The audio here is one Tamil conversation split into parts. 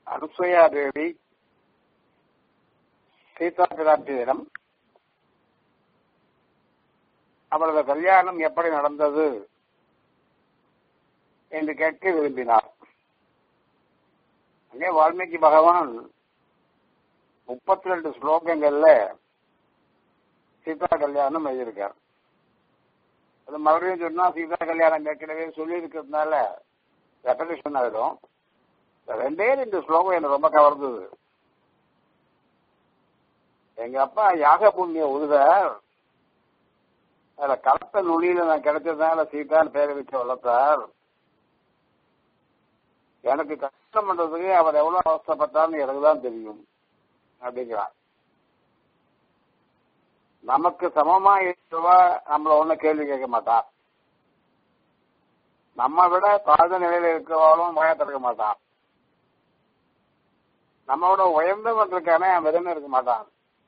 அனுசூயா தேவி சீதா பிராட்டியிடம் அவரது கல்யாணம் எப்படி நடந்தது என்று கேட்க விரும்பினார் அங்கே வால்மீகி பகவான் முப்பத்தி ரெண்டு ஸ்லோகங்கள்ல சீதா கல்யாணம் எழுதியிருக்கார் அது மறுபடியும் சொன்னா சீதா கல்யாணம் ஏற்கனவே சொல்லி இருக்கிறதுனால ரெப்படேஷன் ஆகிடும் ரெண்டே ரெண்டு ஸ்லோகம் எனக்கு ரொம்ப கவர்ந்தது எங்க அப்பா யாக புண்ணிய உருதர் அதுல கலத்த நுனியில நான் கிடைச்சதுனால சீதான் பேரை வச்சு வளர்த்தார் எனக்கு கஷ்டம் பண்றதுக்கு அவர் எவ்வளவு அவஸ்தப்பட்டார்னு எனக்கு தான் தெரியும் அப்படிங்கிறார் நமக்கு சமமா இருக்கவா நம்மள ஒன்னும் கேள்வி கேட்க மாட்டான் நம்ம விட தாழ்ந்த நிலையில இருக்கிறவாலும் வாய திறக்க மாட்டான் நம்மளோட உயர்ந்தவன் இருக்கானே அவன் வெறுமே இருக்க மாட்டான்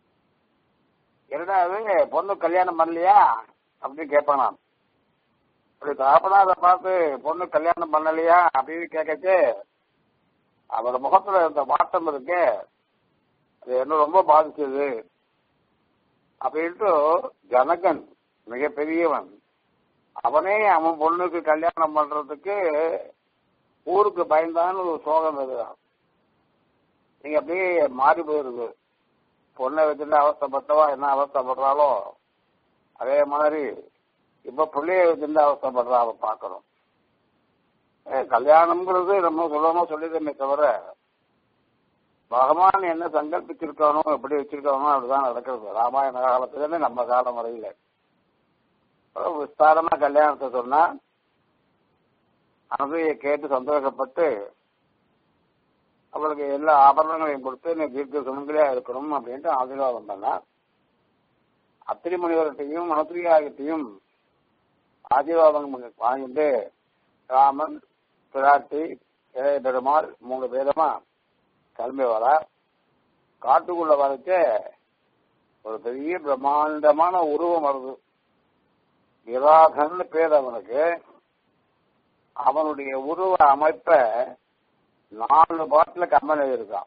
இரண்டாவது பொண்ணு கல்யாணம் பண்ணலையா அப்படின்னு கேட்பான் நான் அப்படி தாப்பனாத பார்த்து பொண்ணு கல்யாணம் பண்ணலையா அப்படின்னு கேட்கச்சு அவர் முகத்துல இருந்த வாட்டம் இருக்கு அது என்ன ரொம்ப பாதிச்சது அப்படின்ட்டு ஜனகன் மிகப்பெரியவன் அவனே அவன் பொண்ணுக்கு கல்யாணம் பண்றதுக்கு ஊருக்கு பயந்தான்னு ஒரு சோகம் இருக்குதான் நீங்க அப்படியே மாறி போயிருது பொண்ணை வச்சுட்டு அவஸ்தப்பட்டவா என்ன அவஸ்தப்படுறாளோ அதே மாதிரி இப்ப பிள்ளைய வச்சுட்டு அவஸ்தப்படுறா அவ பாக்கணும் கல்யாணம்ங்கிறது நம்ம சொல்லணுமோ சொல்லிடுமே தவிர பகவான் என்ன சங்கல்பிச்சிருக்கானோ எப்படி வச்சிருக்கானோ அப்படிதான் நடக்கிறது ராமாயண காலத்துல நம்ம காலம் வரையில விஸ்தாரமா கல்யாணத்தை சொன்னா அனுதையை கேட்டு சந்தோஷப்பட்டு அவளுக்கு எல்லா ஆபரணங்களையும் கொடுத்து நீ தீர்க்க சுமங்கலியா இருக்கணும் அப்படின்ட்டு ஆசீர்வாதம் பண்ணா அத்திரி முனிவர்கிட்டையும் மனத்திரியாகிட்டையும் ஆசீர்வாதம் வாங்கிட்டு ராமன் பிராட்டி இளைய பெருமாள் மூணு பேருமா கிளம்பி வர காட்டுக்குள்ள வரைச்ச ஒரு பெரிய பிரம்மாண்டமான உருவம் வருது விராகன் பேர் அவனுக்கு அவனுடைய உருவ அமைப்ப நாலு பாட்டுல கம்மன் எழுதியிருக்கான்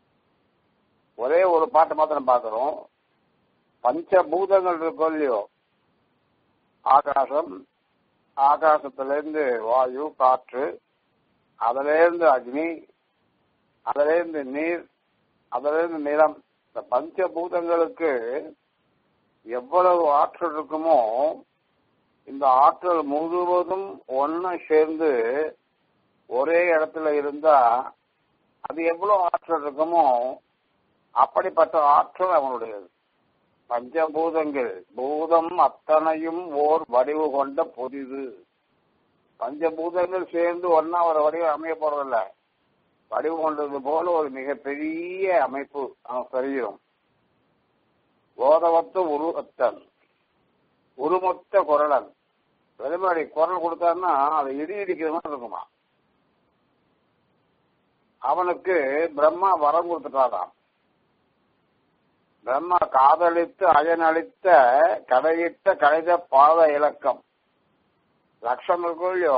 ஒரே ஒரு பாட்டு மாத்திரம் பார்க்கிறோம் பஞ்சபூதங்கள் இருக்கோ இல்லையோ ஆகாசம் ஆகாசத்திலிருந்து வாயு காற்று அதுல இருந்து அக்னி அதுல இருந்து நீர் அதுல இருந்து நிலம் இந்த பஞ்சபூதங்களுக்கு எவ்வளவு ஆற்றல் இருக்குமோ இந்த ஆற்றல் முழுவதும் ஒன்னு சேர்ந்து ஒரே இடத்துல இருந்தா அது எவ்வளவு ஆற்றல் இருக்குமோ அப்படிப்பட்ட ஆற்றல் அவனுடையது பஞ்சபூதங்கள் பூதம் அத்தனையும் ஓர் வடிவு கொண்ட பொதிது பஞ்சபூதங்கள் சேர்ந்து ஒன்னா ஒரு வடிவு அமைய போறதில்ல வடிவு கொண்டது போல ஒரு மிகப்பெரிய அமைப்பு அவன் சரீரம் ஓதவத்த உருவத்தன் உருமொத்த குரலன் வெறுமடி குரல் கொடுத்தான்னா அதை இடி இடிக்கிற மாதிரி இருக்குமா அவனுக்கு பிரம்மா வரம் கொடுத்துட்டாராம் பிரம்மா காதலித்து அயனளித்த கடையிட்ட கடைத பாத இலக்கம் லட்சம் இருக்கும் இல்லையோ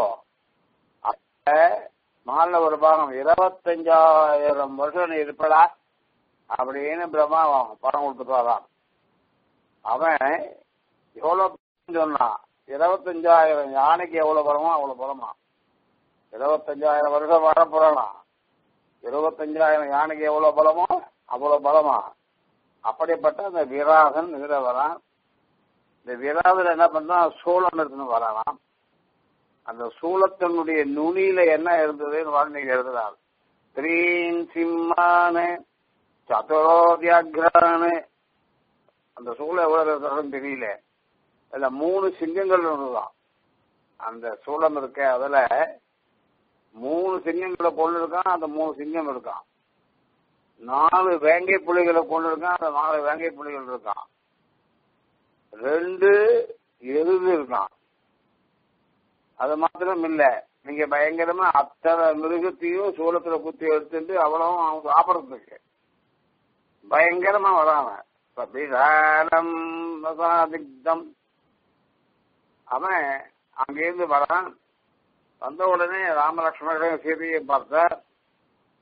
மால ஒரு பாகம் இருபத்தஞ்சாயிரம் வருஷம் நீ இருப்படா அப்படின்னு பிரம்மா பணம் கொடுத்துட்டாராம் அவன் எவ்வளவு சொன்னான் இருபத்தஞ்சாயிரம் யானைக்கு எவ்வளவு பலமோ அவ்வளவு பலமா இருபத்தஞ்சாயிரம் வருஷம் வர போறானா இருபத்தஞ்சாயிரம் யானைக்கு எவ்வளவு பலமோ அவ்வளவு பலமா அப்படிப்பட்ட அந்த விராகன் இதுல வரான் இந்த விராகன் என்ன பண்ணா சூளம் எடுத்துன்னு வரானாம் அந்த சூளத்தினுடைய நுனியில என்ன இருந்ததுன்னு வால்மீகி எழுதுறார் த்ரீன் சிம்மானு சதுரோதியாகிரானு அந்த சூளம் எவ்வளவு இருக்கிறதுன்னு தெரியல அதுல மூணு சிங்கங்கள் இருந்துதான் அந்த சூளம் இருக்க அதுல மூணு சிங்கங்களை கொண்டு இருக்கான் அந்த மூணு சிங்கம் இருக்கான் நாலு வேங்கை புலிகளை கொண்டு இருக்கான் அந்த நாலு வேங்கை புலிகள் இருக்கான் ரெண்டு எருது இருக்கான் அது மாத்திரம் இல்ல நீங்க பயங்கரமா அத்தனை மிருகத்தையும் சூளத்துல குத்தி எடுத்துட்டு அவ்வளவும் அவங்க சாப்பிடறதுக்கு பயங்கரமா வராம விசாலம் திக்தம் அவன் அங்கிருந்து வரான் வந்த உடனே ராமலட்சுமணன் சீதையை பார்த்தார்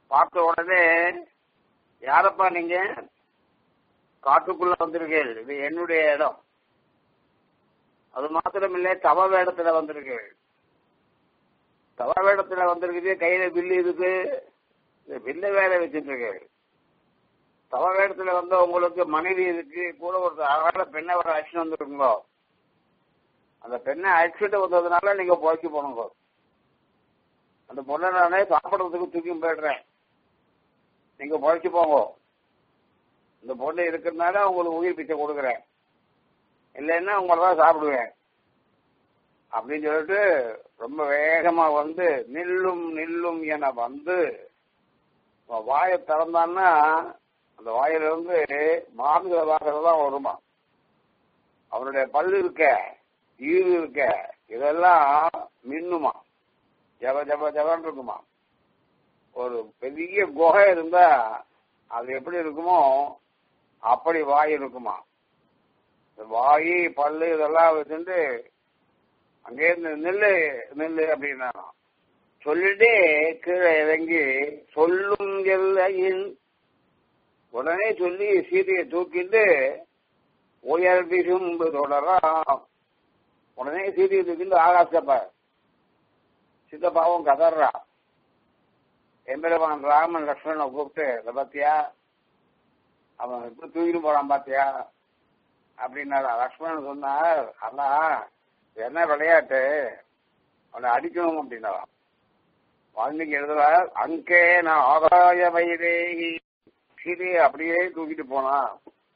பார்த்த உடனே யாரப்பா நீங்க காட்டுக்குள்ள வந்திருக்கீள் இது என்னுடைய இடம் அது மாத்திரமில்லை தவ வேடத்துல வந்திருக்கீள் தவ வேடத்துல வந்திருக்குது கையில வில்லு இருக்கு இந்த வில்ல வேற வச்சுட்டு இருக்கு தவ வேடத்துல வந்த உங்களுக்கு மனைவி இருக்கு கூட ஒரு அழகான பெண்ணை வர அழைச்சிட்டு வந்துருக்குங்களோ அந்த பெண்ணை அழைச்சிட்டு வந்ததுனால நீங்க போய்க்கு போனுங்க அந்த பொண்ணை நானே சாப்பிடுறதுக்கு தூக்கி போயிடுறேன் நீங்க பொழைச்சு போங்க இந்த பொண்ணு இருக்கிறதுனால உங்களுக்கு உயிர் பிச்சை கொடுக்குறேன் இல்லைன்னா உங்களை தான் சாப்பிடுவேன் அப்படின்னு சொல்லிட்டு ரொம்ப வேகமா வந்து நில்லும் நில்லும் என வந்து வாயை திறந்தான்னா அந்த வாயிலிருந்து மாறுதலாக தான் வருமா அவனுடைய பல்லு இருக்க ஈறு இருக்க இதெல்லாம் மின்னுமா ஜப ஜப ஜபன் இருக்குமா ஒரு பெரிய குகை இருந்தா அது எப்படி இருக்குமோ அப்படி வாய் இருக்குமா வாய் பல்லு இதெல்லாம் வச்சுட்டு அங்கே இருந்து நெல்லு நெல்லு அப்படின்னா சொல்லிட்டு கீழே இறங்கி சொல்லும் எல்லையில் உடனே சொல்லி சீதையை தூக்கிட்டு உயர் விரும்பு தொடராம் உடனே சீதையை தூக்கிட்டு ஆகாசப்ப சித்தப்பாவும் கதறா எம்பெருமான் ராமன் லக்ஷ்மணனை கூப்பிட்டு இதை பாத்தியா அவன் எப்படி தூக்கிட்டு போறான் பாத்தியா அப்படின்னாரா லக்ஷ்மணன் சொன்னார் அண்ணா என்ன விளையாட்டு அவனை அடிக்கணும் அப்படின்னா வால்மீகி எழுதுறார் அங்கே நான் ஆதாய வைதேகி சீதையை அப்படியே தூக்கிட்டு போனான்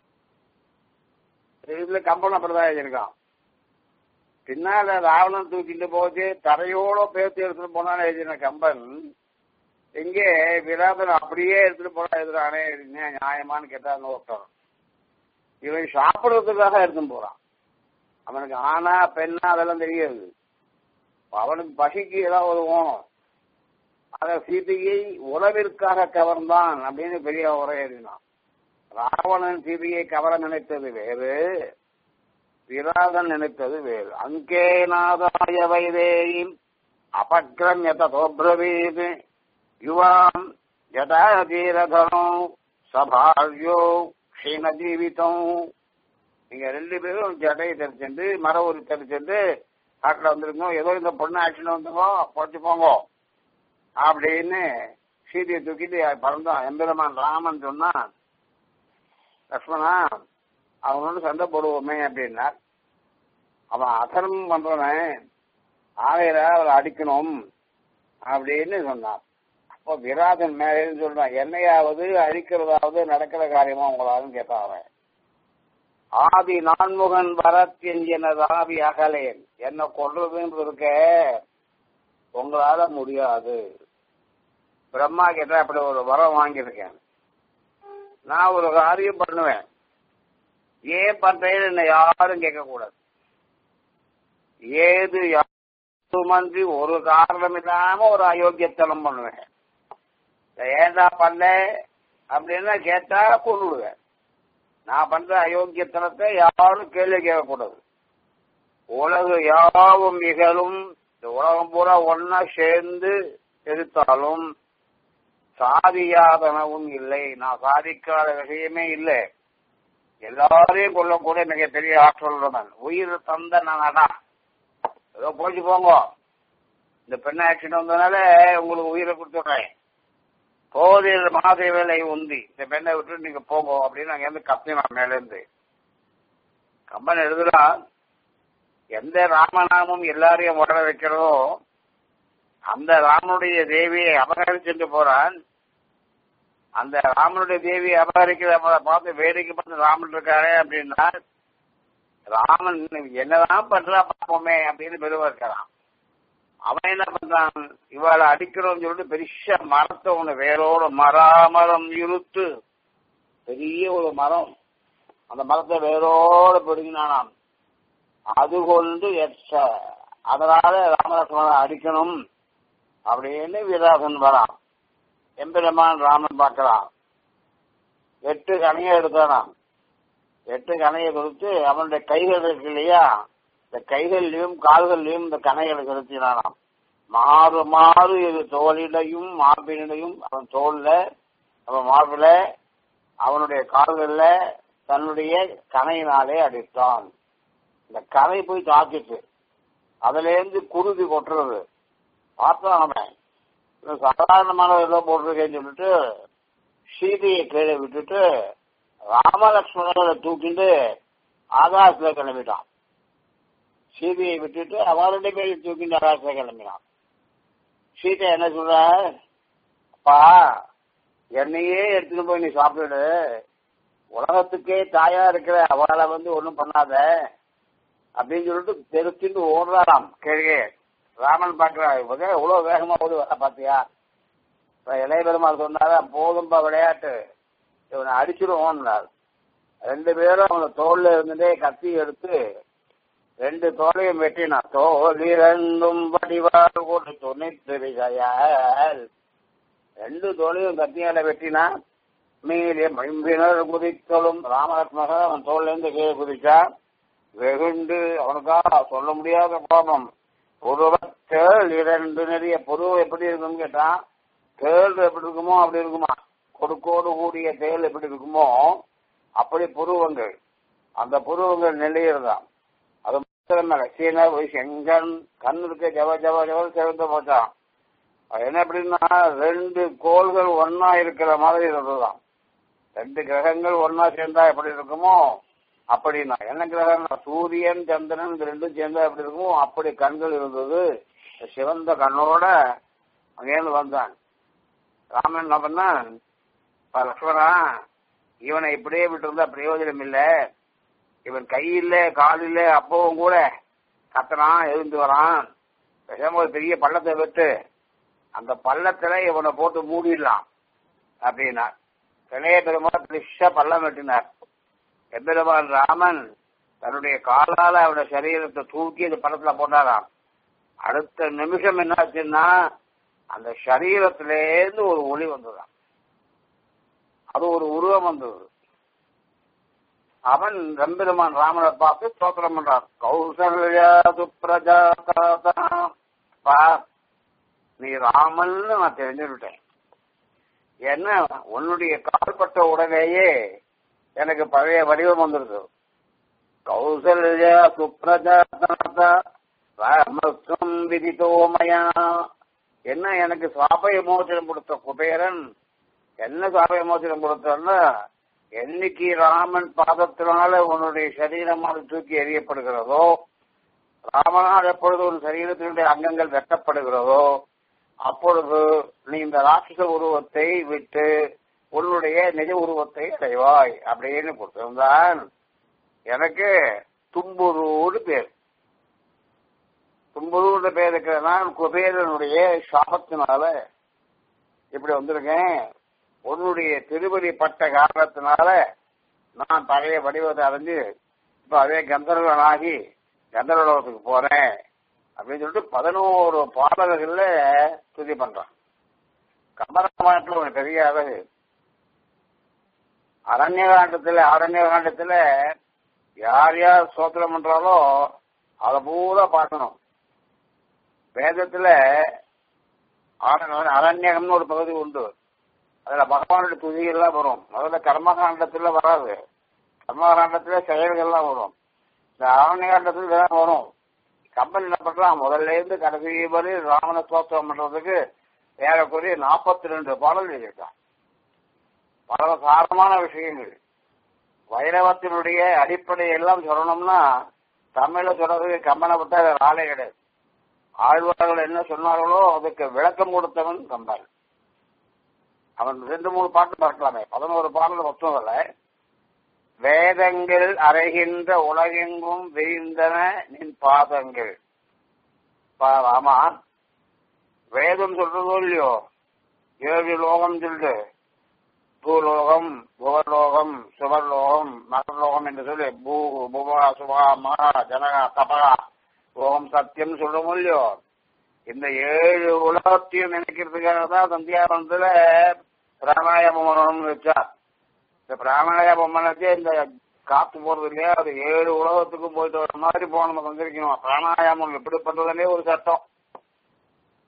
இதுல கம்பன் அப்படிதான் எழுதியிருக்கான் பின்னால ராவணன் தூக்கிட்டு போச்சு தரையோட பேர்த்து எடுத்துட்டு போனான்னு எழுதின கம்பன் எங்கே விராதன் அப்படியே எடுத்துட்டு போனா எழுதுறானே நியாயமான்னு கேட்டான்னு ஒருத்தன் இவன் சாப்பிடுறதுக்காக எடுத்துன்னு போறான் அவனுக்கு ஆனா பெண்ணா அதெல்லாம் தெரியாது அவனுக்கு பசிக்கு ஏதாவது ஒரு ஓணும் அத சீதையை உறவிற்காக கவர்ந்தான் அப்படின்னு பெரிய உரை எழுதினான் ராவணன் சீதையை கவர நினைத்தது வேறு விராதன் நினைத்தது வேறு அங்கே நாதாய வைதேயின் அபக்ரம்யத தோப்ரவீத் யுவாம் யதா தீரதனோ சபாவியோ க்ஷீண ஜீவிதம் நீங்க ரெண்டு பேரும் ஜடையை தெரிச்சுட்டு மர ஒரு தெரிச்சுட்டு காட்டில் வந்திருக்கோம் ஏதோ இந்த பொண்ணு ஆக்சிடென்ட் வந்துங்கோ பொழைச்சு போங்க அப்படின்னு சீதையை தூக்கிட்டு பறந்தான் எம்பெருமான் ராமன் சொன்னான் லக்ஷ்மணா அவனோட சண்டை போடுவோமே அப்படின்னா அவன் அசரம் பண்றவன் ஆகையில அவரை அடிக்கணும் அப்படின்னு சொன்னான் அப்போ விராதன் மேலேன்னு சொல்றான் என்னையாவது அழிக்கிறதாவது நடக்கிற காரியமா உங்களாலும் கேட்டான் அவன் ஆதி நான்முகன் பரத் என்கினது ஆவி அகலேன் என்ன கொள்றதுன்னு இருக்க உங்களால முடியாது பிரம்மா கிட்ட அப்படி ஒரு வரம் வாங்கியிருக்கேன் நான் ஒரு காரியம் பண்ணுவேன் ஏன் பண்றேன்னு என்ன யாரும் கேட்க கூடாது ஏது யாருமன்றி ஒரு காரணம் இல்லாம ஒரு அயோக்கியத்தனம் பண்ணுவேன் ஏண்டா பண்ண அப்படின்னா கேட்டா கொண்டுடுவேன் நான் பண்ற அயோக்கியத்தனத்தை யாரும் கேள்வி கேட்கக்கூடாது உலகு யாவும் நிகழும் இந்த உலகம் பூரா ஒன்னா சேர்ந்து எதிர்த்தாலும் சாதியாதனவும் இல்லை நான் சாதிக்காத விஷயமே இல்லை எல்லாரையும் கொள்ளக்கூடிய மிகப்பெரிய ஆற்றல் உள்ளவன் உயிர் தந்த நானா ஏதோ போச்சு போங்க இந்த பெண் ஆக்சிடென்ட் வந்ததுனால உங்களுக்கு உயிரை கொடுத்துட்றேன் போதில் மாதேவலை உந்தி இந்த பெண்ணை விட்டு நீங்க போங்க அப்படின்னு அங்க இருந்து கத்தினான் மேல இருந்து கம்பன் எழுதுறான் எந்த ராமநாமம் எல்லாரையும் உடல வைக்கிறதோ அந்த ராமனுடைய தேவியை அபகரிச்சுட்டு போறான் அந்த ராமனுடைய தேவியை அபகரிக்கிற பார்த்து வேடிக்கை பார்த்து ராமன் இருக்காரே அப்படின்னா ராமன் என்னதான் பண்றா பார்ப்போமே அப்படின்னு பெருவா இருக்கிறான் அவன் என்ன பண்றான் இவாளை அடிக்கிறோம்னு சொல்லிட்டு பெரிய மரத்தை ஒண்ணு வேரோட மராமரம் இழுத்து பெரிய ஒரு மரம் அந்த மரத்தை வேரோட பிடுங்கினானாம் அது கொண்டு எச்ச அதனால ராமலட்சுமணனை அடிக்கணும் அப்படின்னு விராசன் வரான் எம்பெருமான் ராமன் பார்க்கலாம் எட்டு கணையை எடுத்தானாம் எட்டு கணையை கொடுத்து அவனுடைய கைகள் இருக்கு இல்லையா இந்த கைகள்லயும் கால்கள்லயும் இந்த கணைகளை செலுத்தினானாம் மாறு மாறு இரு தோளிலையும் மார்பினையும் அவன் தோல்ல அவன் மார்பில அவனுடைய கால்கள்ல தன்னுடைய கனையினாலே அடித்தான் இந்த கனை போய் தாக்கிட்டு அதுல இருந்து குருதி கொட்டுறது பார்த்தான் அவன் இது சாதாரணமான ஏதோ போட்டிருக்கேன்னு சொல்லிட்டு சீதையை கீழே விட்டுட்டு ராமலட்சுமணனை தூக்கிட்டு ஆகாசத்துல கிளம்பிட்டான் சீதையை விட்டுட்டு அவருடைய பேரை தூக்கிட்டு ஆகாசத்துல கிளம்பினான் சீதை என்ன சொல்ற அப்பா என்னையே எடுத்துட்டு போய் நீ சாப்பிடு உலகத்துக்கே தாயா இருக்கிற அவளை வந்து ஒண்ணும் பண்ணாத அப்படின்னு சொல்லிட்டு தெருத்திட்டு ஓடுறாராம் கிழகே ராமன் பாக்குறா இவங்க எவ்வளவு வேகமா ஓடி வர பாத்தியா இப்ப இளைய பெருமாள் சொன்னாரா போதும்பா விளையாட்டு இவனை அடிச்சிருவோம்னார் ரெண்டு பேரும் அவன தோல்ல இருந்துட்டே கத்தி எடுத்து ரெண்டு தோலையும் வெட்டினா தோல் இரண்டும் வடிவால் ஒரு துணித்து விஜயால் ரெண்டு தோலையும் கத்தியால வெட்டினா மேலே மைம்பினர் குதித்தலும் ராமலட்சுமக அவன் தோல்ல இருந்து கீழே குதிச்சா வெகுண்டு அவனுக்கா சொல்ல முடியாத கோபம் புருவத்தேள் இரண்டு நிறைய புருவம் எப்படி இருக்குன்னு கேட்டான் தேள் எப்படி இருக்குமோ அப்படி இருக்குமா கொடுக்கோடு கூடிய தேள் எப்படி இருக்குமோ அப்படி புருவங்கள் அந்த புருவங்கள் நெல்லையிறதான் அது மாத்திரமல்ல சீன செங்கன் கண் இருக்க ஜவ ஜவ ஜவ சிறந்து போச்சான் அது என்ன எப்படின்னா ரெண்டு கோள்கள் ஒன்னா இருக்கிற மாதிரி இருந்ததுதான் ரெண்டு கிரகங்கள் ஒன்னா சேர்ந்தா எப்படி இருக்குமோ அப்படின்னா என்ன கிரகம் சூரியன் சந்திரன் இது ரெண்டும் சேர்ந்தா எப்படி இருக்குமோ அப்படி கண்கள் இருந்தது சிவந்த கண்ணோட அங்கேருந்து வந்தான் ராமன் என்ன பண்ணான் "பா, லக்ஷ்மணா இவனை இப்படியே விட்டு இருந்தா பிரயோஜனம் இல்ல இவன் கை இல்ல கால் இல்ல அப்பவும் கூட கத்தனான் எழுந்து வரான் பேசாம ஒரு பெரிய பள்ளத்தை விட்டு அந்த பள்ளத்துல இவனை போட்டு மூடிடலாம் அப்படின்னா இளைய பெருமாள் பெருசா பள்ளம் வெட்டினார் எம்பெருமான் ராமன் தன்னுடைய காலால அவனுடைய சரீரத்தை தூக்கி அந்த பள்ளத்துல போட்டாராம் அடுத்த நிமிஷம் என்னாச்சுன்னா அந்த சரீரத்திலேருந்து ஒரு ஒளி வந்ததாம் அது ஒரு உருவம் வந்தது அவன் ரம்பெருமான் ராமனை பார்த்து ஸ்தோத்திரம் பண்றான் கௌசல்யா சுப்ரஜா நீ ராமன்னு நான் தெரிஞ்சுக்கிட்டேன் என்ன உன்னுடைய கால்பட்ட உடனேயே எனக்கு பழைய வடிவம் வந்துருது கௌசல்யா சுப்ரஜாதா ராமஸ்வம் விதிதோமயா என்ன எனக்கு சாப விமோசனம் கொடுத்த குபேரன் என்ன சாப விமோசனம் கொடுத்தன்னா என்னைக்கு ராமன் பாதத்தினால உன்னுடைய சரீரமாக தூக்கி எறியப்படுகிறதோ ராமனால் எப்பொழுது உன் சரீரத்தினுடைய அங்கங்கள் வெட்டப்படுகிறதோ அப்பொழுது நீ இந்த ராட்சச உருவத்தை விட்டு உன்னுடைய நிஜ உருவத்தை அடைவாய் அப்படின்னு கொடுத்திருந்தான் எனக்கு தும்புருன்னு பேர் தும்புருன்ற பேர் இருக்கிறதுனா குபேரனுடைய சாபத்தினால இப்படி வந்திருக்கேன் உன்னுடைய திருவடி பட்ட காரணத்தினால நான் பழைய வடிவத்தை அடைஞ்சு இப்ப அதே கந்தர்வனாகி கந்தர்வலோகத்துக்கு போறேன் அப்படின்னு சொல்லிட்டு பதினோரு பாடல்கள்ல துதி பண்றான் கம்பராமாயணத்துல ஒரு பெரிய அழகு அரண்ய காண்டத்துல அரண்ய காண்டத்துல யார் யார் சோத்திரம் பண்றாலோ அதை பூரா பார்க்கணும் வேதத்துல ஆரண- அரண்யகம்னு ஒரு பகுதி உண்டு அதுல பகவானுடைய துதிகள்லாம் வரும் முதல்ல கர்மகாண்டத்துல வராது கர்மகாண்டத்துல செயல்கள்லாம் வரும் இந்த அரண்யகாண்டத்துல இதெல்லாம் வரும் கம்பன் என்ன பண்றான் முதல்ல இருந்து கடைசி வரை ராமன ஸ்தோத்திரம் பண்றதுக்கு ஏறக்குறைய நாற்பத்தி ரெண்டு பாடல் எழுதியிருக்கான் பல சாரமான விஷயங்கள் வைரவத்தினுடைய அடிப்படை எல்லாம் சொல்லணும்னா தமிழ்ல சொல்றதுக்கு கம்பனை விட்டா வேற ஆளே கிடையாது ஆழ்வார்கள் என்ன சொன்னார்களோ அதுக்கு விளக்கம் கொடுத்தவன் கம்பன் அவன் ரெண்டு மூணு பாட்டு பார்க்கலாமே பதினோரு பாடல் மொத்தம் வேதங்கள் அறைகின்ற உலகெங்கும் விரிந்தன நின் பாதங்கள் பா ராமா வேதம் சொல்றதோ இல்லையோ ஏழு லோகம் சொல்லு பூலோகம் புவலோகம் சுவர்லோகம் மகர்லோகம் என்று சொல்லி பூ புவா சுபா மகா ஜனகா தபகா ஓம் சத்தியம் சொல்றோமோ இல்லையோ இந்த ஏழு உலகத்தையும் நினைக்கிறதுக்காக தான் சந்தியாவனத்துல பிராணாயாமம் பண்ணணும்னு வச்சா இந்த பிராணாயாமம் பண்ணச்சே இந்த காத்து போறது இல்லையா அது ஏழு உலகத்துக்கும் போயிட்டு வர மாதிரி போன நம்ம வந்திருக்கணும் பிராணாயாமம் எப்படி பண்றதுன்னே ஒரு சட்டம்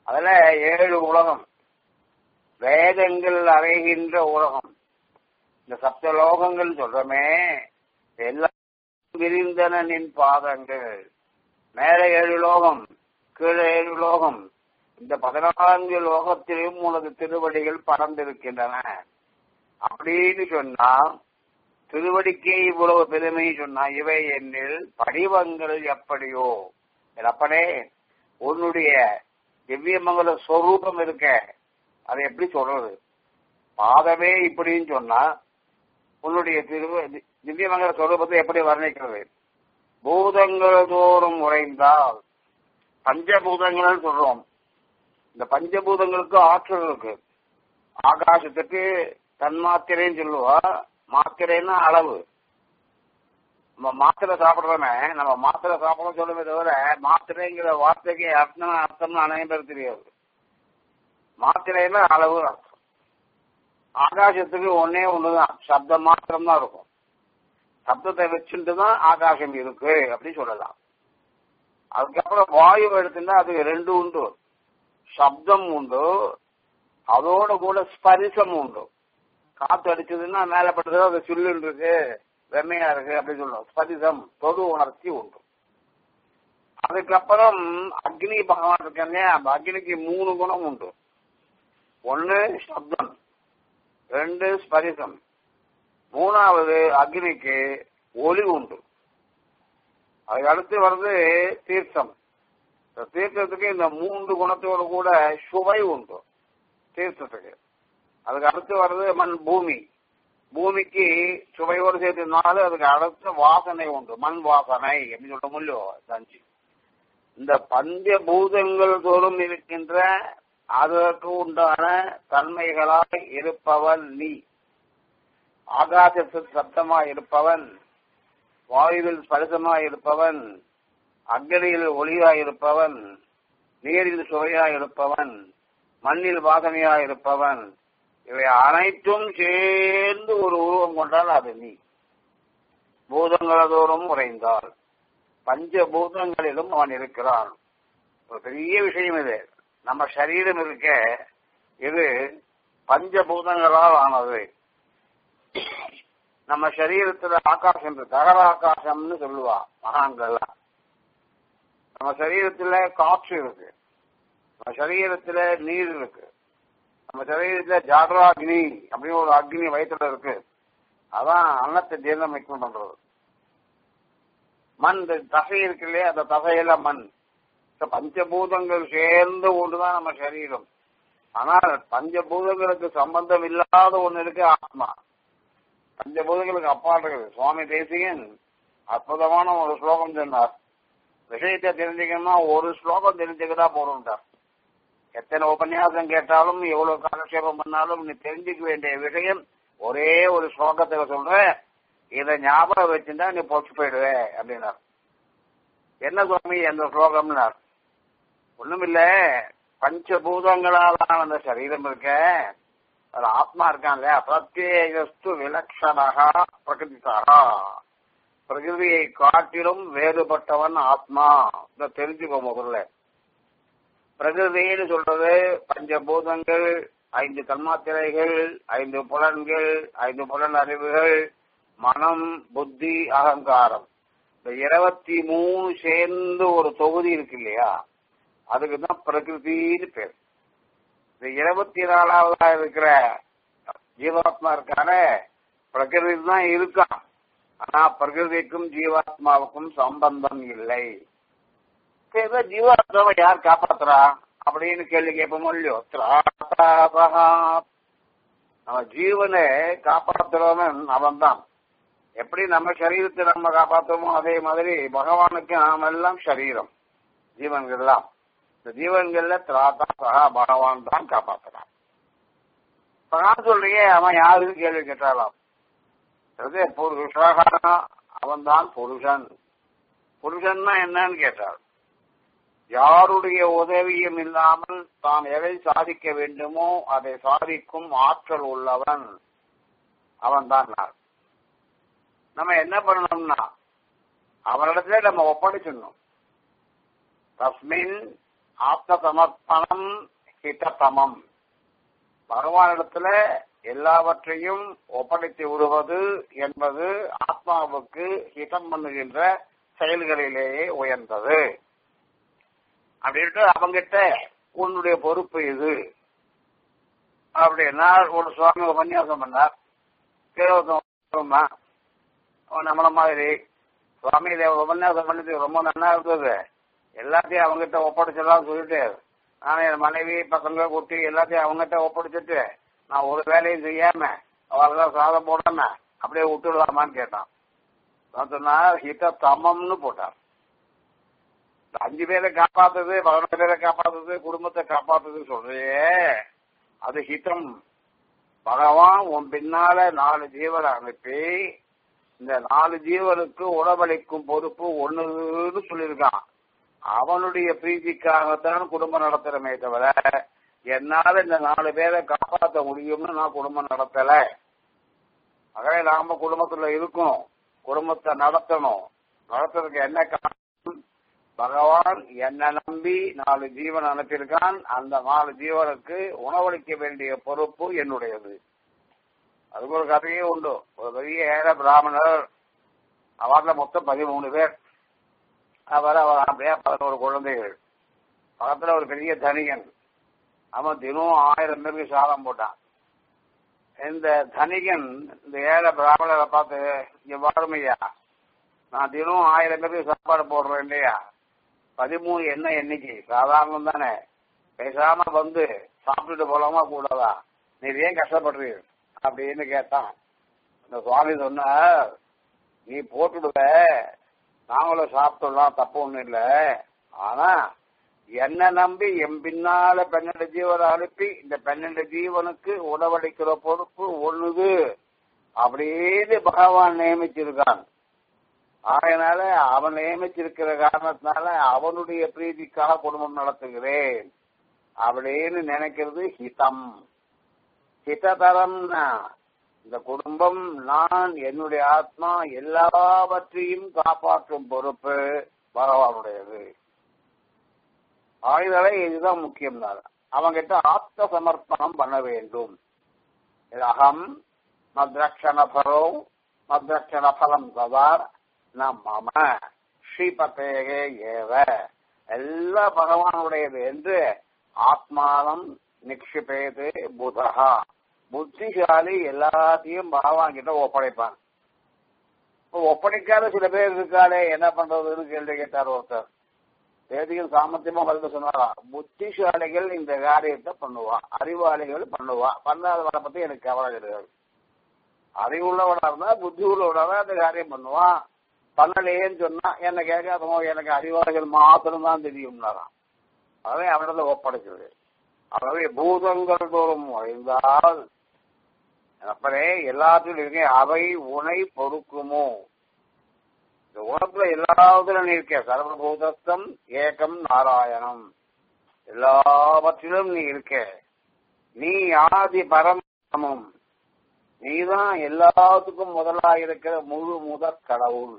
அதுல ஏழு உலகம் வேதங்கள் அறைகின்ற உலகம் இந்த சப்தலோகங்கள் சொல்றமே எல்லாம் விரிந்தன நின் பாதங்கள் மேல ஏழு லோகம் கீழே ஏழு லோகம் இந்த பதினான்கு லோகத்திலும் உனது திருவடிகள் பறந்திருக்கின்றன அப்படின்னு சொன்னா திருவடிக்கே இவ்வளவு பெருமை சொன்னா இவை என்னில் படிவங்கள் எப்படியோ அப்பனே உன்னுடைய திவ்யமங்கல ஸ்வரூபம் இருக்க அதை எப்படி சொல்றது பாதமே இப்படின்னு சொன்னா உன்னுடைய திரு திவ்யமங்கல ஸ்வரூபத்தை எப்படி வர்ணிக்கிறது பூதங்கள் தோறும் உறைந்தால் பஞ்சபூதங்கள் சொல்றோம் இந்த பஞ்சபூதங்களுக்கு ஆற்றல் இருக்கு ஆகாசத்துக்கு தன்மாத்திரைன்னு சொல்லுவா மாத்திரைன்னா அளவு நம்ம மாத்திரை சாப்பிடுறோமே நம்ம மாத்திரை சாப்பிடணும் சொல்லுமே தவிர மாத்திரைங்கிற வார்த்தைக்கு அர்த்தம் அர்த்தம்னு அனைவரும் தெரியாது மாத்திரைன்னா அளவு அர்த்தம் ஆகாசத்துக்கு ஒன்னே ஒண்ணுதான் சப்தம் மாத்திரம் தான் இருக்கும் சப்தத்தை வச்சுட்டு தான் ஆகாசம் இருக்கு அப்படின்னு சொல்லலாம் அதுக்கப்புறம் வாயு எடுத்துன்னா அது ரெண்டு உண்டு சப்தம் உண்டு அதோட கூட ஸ்பரிசம் உண்டு காத்து அடிச்சதுன்னா மேல பட்டது அது சில்லுன்னு இருக்கு வெண்மையா இருக்கு அப்படின்னு சொல்லுவோம் ஸ்பரிசம் தொடு உணர்ச்சி உண்டு அதுக்கப்புறம் அக்னி பகவான் இருக்காங்க அந்த அக்னிக்கு மூணு குணம் உண்டு ஒன்னு சப்தம் ரெண்டு ஸ்பரிசம் மூணாவது அக்னிக்கு ஒளி உண்டு அதுக்கு அடுத்து வருது தீர்த்தம் இந்த தீர்த்தத்துக்கு இந்த மூன்று குணத்தோடு கூட சுவை உண்டு தீர்த்தத்துக்கு அதுக்கு அடுத்து வருது மண் பூமி பூமிக்கு சுவையோடு சேர்த்து நாலு அதுக்கு அடுத்த வாசனை உண்டு மண் வாசனை அப்படின்னு சொல்ல முடியும் தஞ்சு இந்த பஞ்ச பூதங்கள் தோறும் இருக்கின்ற அதற்கு உண்டான தன்மைகளாய் இருப்பவன் நீ ஆகாசத்தில் சப்தமாய் இருப்பவன் வாயுவில் ஸ்பரிசமாய் இருப்பவன் அக்னியில் ஒளியாய் இருப்பவன் நீரில் சுவையாய் இருப்பவன் மண்ணில் வாசனையாய் இருப்பவன் இவை அனைத்தும் சேர்ந்து ஒரு உருவம் கொண்டால் அது நீ பூதங்களதோறும் உறைந்தால் பஞ்ச பூதங்களிலும் அவன் இருக்கிறான் ஒரு பெரிய விஷயம் இது நம்ம சரீரம் இருக்க இது பஞ்சபூதங்களால் ஆனது நம்ம சரீரத்துல ஆகாசம் தகர ஆகாசம்னு சொல்லுவா மகான்கள்லாம் நம்ம சரீரத்துல காற்று இருக்கு நம்ம சரீரத்துல நீர் இருக்கு நம்ம சரீரத்துல ஜாகரா அக்னி அப்படின்னு ஒரு அக்னி வயிற்றுல இருக்கு அதான் அன்னத்தை ஜீரணமிக்கம் பண்றது மண் இந்த தசை இருக்கு இல்லையா அந்த தசையில மண் பஞ்சபூதங்கள் சேர்ந்து ஒன்றுதான் நம்ம சரீரம் ஆனால் பஞ்சபூதங்களுக்கு சம்பந்தம் இல்லாத ஒண்ணு இருக்கு ஆத்மா பஞ்சபூதங்களுக்கு அப்பா இருக்குது சுவாமி தேசிகன் அற்புதமான ஒரு ஸ்லோகம் சொன்னார் விஷயத்தை தெரிஞ்சுக்கணும்னா ஒரு ஸ்லோகம் தெரிஞ்சுக்கிட்டா போறோம்ட்டார் எத்தனை உபன்யாசம் கேட்டாலும் எவ்வளவு காலக்ஷேபம் பண்ணாலும் நீ தெரிஞ்சுக்க வேண்டிய விஷயம் ஒரே ஒரு ஸ்லோகத்துல சொல்ற இதை ஞாபகம் வச்சுட்டா நீ பொச்சு போயிடுவ அப்படின்னார் என்ன சுவாமி அந்த ஸ்லோகம்னார் ஒண்ணுமில்ல பஞ்சபூதங்களாலான அந்த சரீரம் இருக்க அது ஆத்மா இருக்கான்ல பிரத்யேகஸ்து விலக்ஷணகா பிரகிருதிசாரா பிரகிருதியை காட்டிலும் வேறுபட்டவன் ஆத்மா இதை தெரிஞ்சுக்கோ முதல்ல பிரகிருதின்னு சொல்றது பஞ்சபூதங்கள் ஐந்து தன்மாத்திரைகள் ஐந்து புலன்கள் ஐந்து புலன் அறிவுகள் மனம் புத்தி அகங்காரம் இந்த இருபத்தி மூணு சேர்ந்து ஒரு தொகுதி இருக்கு இல்லையா அதுக்கு தான் பிரகிருதின்னு பேர் இந்த இருபத்தி நாலாவதா இருக்கிற ஜீவாத்மா இருக்கான பிரகிருதி தான் இருக்கான் ஆனா பிரகிருதிக்கும் ஜீவாத்மாவுக்கும் சம்பந்தம் இல்லை ஏதோ ஜீவாத்மாவை யார் காப்பாத்துறா அப்படின்னு கேள்வி கேட்போமோ இல்லையோ திராதாபகா நம்ம ஜீவனை காப்பாத்துறவன் அவன் தான் எப்படி நம்ம சரீரத்தை நம்ம காப்பாற்றுமோ அதே மாதிரி பகவானுக்கு நாம எல்லாம் சரீரம் ஜீவன்கள்லாம் இந்த ஜீவன்கள்ல திராதா சகா பகவான் தான் காப்பாத்துறான் நான் சொல்றியே அவன் யாருன்னு கேள்வி கேட்டாலாம் அது புருஷகா அவன் தான் புருஷன் புருஷன்னா என்னன்னு கேட்டார் யாருடைய உதவியும் இல்லாமல் தான் எதை சாதிக்க வேண்டுமோ அதை சாதிக்கும் ஆற்றல் உள்ளவன் அவன் தான் நான் நம்ம என்ன பண்ணணும்னா அவனிடத்துல நம்ம ஒப்படைச்சிடணும் தஸ்மின் ஆத்ம சமர்ப்பணம் ஹிததமம் பகவானிடத்துல எல்லாவற்றையும் ஒப்படைத்து விடுவது என்பது ஆத்மாவுக்கு ஹிதம் பண்ணுகின்ற செயல்களிலேயே உயர்ந்தது அப்படின்ட்டு அவங்கிட்ட உன்னுடைய பொறுப்பு இது அப்படின்னா ஒரு சுவாமி உபன்யாசம் பண்ணார் கேவத்தமா நம்மள மாதிரி சுவாமி இதை உபன்யாசம் பண்ணது ரொம்ப நல்லா இருந்தது எல்லாத்தையும் அவங்ககிட்ட ஒப்படைச்சிடலாம் சொல்லிட்டு நான் என் மனைவி பசங்க குட்டி எல்லாத்தையும் அவங்ககிட்ட ஒப்படைச்சிட்டு நான் ஒரு வேலையும் செய்யாம அவரெல்லாம் சாதம் போடாம அப்படியே விட்டுடலாமான்னு கேட்டான் நான் சொன்னா ஹித தமம்னு போட்டார் அஞ்சு பேரை காப்பாத்துது பதினொரு பேரை காப்பாத்துது குடும்பத்தை காப்பாத்துது சொல்றியே அது ஹிதம் பகவான் உன் பின்னால நாலு ஜீவனை அனுப்பி இந்த நாலு ஜீவனுக்கு உணவளிக்கும் பொறுப்பு ஒண்ணுன்னு சொல்லியிருக்கான் அவனுடைய பிரீதிக்காகத்தான் குடும்பம் நடத்துறமே தவிர என்னால இந்த நாலு பேரை காப்பாற்ற முடியும்னு நான் குடும்பம் நடத்தல ஆகவே நாம குடும்பத்துல இருக்கோம் குடும்பத்தை நடத்தணும் நடத்துறதுக்கு என்ன காரணம் பகவான் என்ன நம்பி நாலு ஜீவன் அனுப்பியிருக்கான் அந்த நாலு ஜீவனுக்கு உணவளிக்க வேண்டிய பொறுப்பு என்னுடையது அதுக்கு ஒரு கதையே உண்டு ஒரு பெரிய ஏழை பிராமணர் அவர்ல மொத்தம் பதிமூணு பேர் அவர் அவர் அப்படியே பதினோரு குழந்தைகள் பக்கத்துல ஒரு பெரிய தனிகன் அவன் தினம் ஆயிரம் பேருக்கு சாதம் போட்டான் இந்த தனிகன் இந்த ஏழை பிராமணரை பார்த்து இங்க வாருமையா நான் தினம் ஆயிரம் பேருக்கு சாப்பாடு போடுறேன் இல்லையா பதிமூணு என்ன எண்ணிக்கை சாதாரணம் தானே பேசாம வந்து சாப்பிட்டுட்டு போலாமா கூடாதா நீ ஏன் கஷ்டப்படுறீங்க அப்படின்னு கேட்டான் இந்த சுவாமி சொன்னார் நீ போட்டுடுவ நாங்களும் சாப்பிட்டுடலாம் தப்பு ஒண்ணும் இல்ல ஆனா என்ன நம்பி என் பின்னால பன்னெண்டு ஜீவனை அனுப்பி இந்த பன்னெண்டு ஜீவனுக்கு உணவளிக்கிற பொறுப்பு ஒண்ணுது அப்படின்னு பகவான் நியமிச்சிருக்கான் அதனால அவன் நியமிச்சிருக்கிற காரணத்தினால அவனுடைய பிரீதிக்காக குடும்பம் நடத்துகிறேன் அப்படின்னு நினைக்கிறது ஹிதம் ஹிததரம்னா இந்த குடும்பம் நான் என்னுடைய ஆத்மா எல்லாவற்றையும் காப்பாற்றும் பொறுப்பு பகவானுடையது ஆயுதலை இதுதான் முக்கியம் தான் அவங்கிட்ட ஆத்ம சமர்ப்பணம் பண்ண வேண்டும் அகம் மத்ரக்ஷண பரோ மத்ரக்ஷண பலம் சதா மம ஸ்ரீபத்தேகே ஏவ எல்லா பகவானுடையது என்று ஆத்மானம் நிக்ஷிபேது புதகா புத்திசாலி எல்லாத்தையும் பகவான் கிட்ட ஒப்படைப்பான் இப்போ ஒப்படைக்காத சில பேர் இருக்காளே என்ன பண்றதுன்னு கேள்வி கேட்டார் ஒருத்தர் வேதியும் சாமர்த்தியமா பதில் சொன்னாரா புத்திசாலிகள் இந்த காரியத்தை பண்ணுவா அறிவாளிகள் பண்ணுவா பண்ணாதவரை பத்தி எனக்கு கவலை கிடையாது அறிவுள்ளவனா இருந்தா புத்தி உள்ளவனா அந்த காரியம் பண்ணுவான் பண்ணலையேன்னு சொன்னா என்ன கேட்காதவங்க எனக்கு அறிவாளிகள் மாத்திரம் தான் தெரியும்னாராம் அதே அவனிடத்துல ஒப்படைக்கிறது ஆகவே பூதங்கள் தோறும் அறிந்தால் அப்பனே எல்லாத்திலும் இருக்கேன் அவை உனை பொறுக்குமோ இந்த உலகத்துல எல்லாத்திலும் நீ இருக்க சர்வபூதத்தம் ஏகம் நாராயணம் எல்லாவற்றிலும் நீ இருக்க நீ ஆதி பரமமும் நீதான் எல்லாத்துக்கும் முதலா இருக்கிற முழு முதற் கடவுள்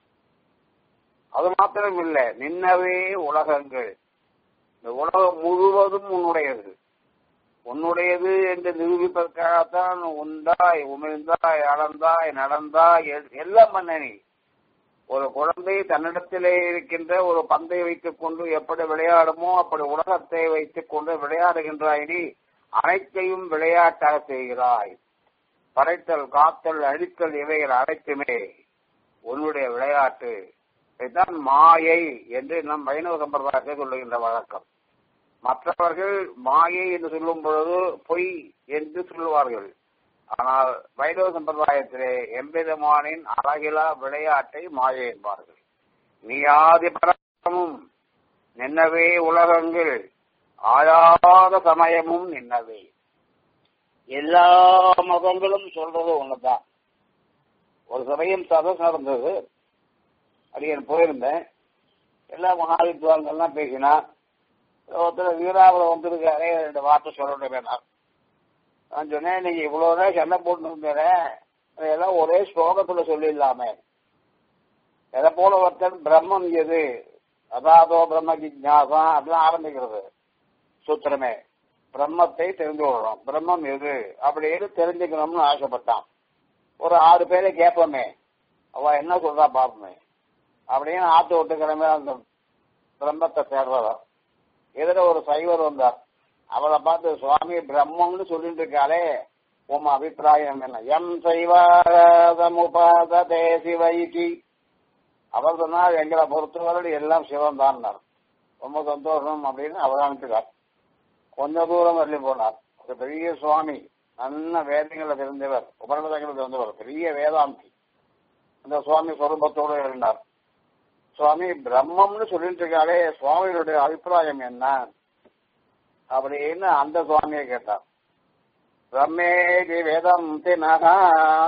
அது மாத்திரம் இல்ல நின்னவே உலகங்கள் இந்த உலகம் முழுவதும் உன்னுடையது உன்னுடையது என்று நிரூபிப்பதற்காகத்தான் உண்டாய் உமிழ்ந்தாய் அளந்தாய் நடந்தாய் எல்லாம் பண்ண நீ ஒரு குழந்தை தன்னிடத்திலே இருக்கின்ற ஒரு பந்தை வைத்துக் கொண்டு எப்படி விளையாடுமோ அப்படி உலகத்தை வைத்துக் கொண்டு விளையாடுகின்றாய் நீ அனைத்தையும் விளையாட்டாக செய்கிறாய் படைத்தல் காத்தல் அழித்தல் இவைகள் அனைத்துமே உன்னுடைய விளையாட்டு இதுதான் மாயை என்று நம் வைணவ சம்பிரதாயத்தை சொல்லுகின்ற வழக்கம் மற்றவர்கள் மாயை என்று சொல்லும் பொழுது பொய் என்று சொல்லுவார்கள் ஆனால் வைணவ சம்பிரதாயத்திலே எம்பெருமானின் அழகிலா விளையாட்டை மாயை என்பார்கள் நீயாதி பரமும் நின்னவே உலகங்கள் ஆயாத சமயமும் நின்னவே எல்லா மதங்களும் சொல்றது ஒண்ணுதான் ஒரு சமயம் சதஸ் நடந்தது அடியன் போயிருந்தேன் எல்லா மகாவித்வான்கள்லாம் பேசினா ஒருத்தர் வீராபுரம் வந்திருக்காரே ரெண்டு வார்த்தை சொல்லணும் வேணாம் நான் சொன்னேன் நீங்க இவ்வளவுதான் சண்டை போட்டு இருந்தேன் அதெல்லாம் ஒரே ஸ்லோகத்துல சொல்லிடலாமே எதை போல ஒருத்தன் பிரம்மம் எது அதாதோ பிரம்ம ஜிஜாசா அப்படின்னு ஆரம்பிக்கிறது சூத்திரமே பிரம்மத்தை தெரிந்து கொள்ளணும் பிரம்மம் எது அப்படின்னு தெரிஞ்சுக்கணும்னு ஆசைப்பட்டான் ஒரு ஆறு பேரை கேட்போமே அவ என்ன சொல்றா பார்ப்போமே அப்படின்னு ஆத்து விட்டு கிளம்பி அந்த பிரம்மத்தை தேடுறவர் எதிர ஒரு சைவர் வந்தார் அவளை பார்த்து சுவாமி பிரம்மம்னு சொல்லிட்டு இருக்காளே உம் அபிப்பிராயம் என்ன எம் சைவாதமுபாதே சிவைக்கு அவர் சொன்னால் எங்களை பொறுத்தவரை எல்லாம் சிவன் தான் ரொம்ப சந்தோஷம் அப்படின்னு அவதானிச்சுக்கார் கொஞ்ச தூரம் வரலி போனார் ஒரு பெரிய சுவாமி நல்ல வேதங்களை தெரிந்தவர் உபநிடதங்களை தெரிந்தவர் பெரிய வேதாந்தி அந்த சுவாமி சொரூபத்தோடு இருந்தார் சுவாமி பிரம்மம்னு சொல்லிட்டு இருக்காளே சுவாமியுடைய அபிப்பிராயம் என்ன அப்படின்னு அந்த சுவாமியை கேட்டார் பிரம்மேதி வேதம் தினகா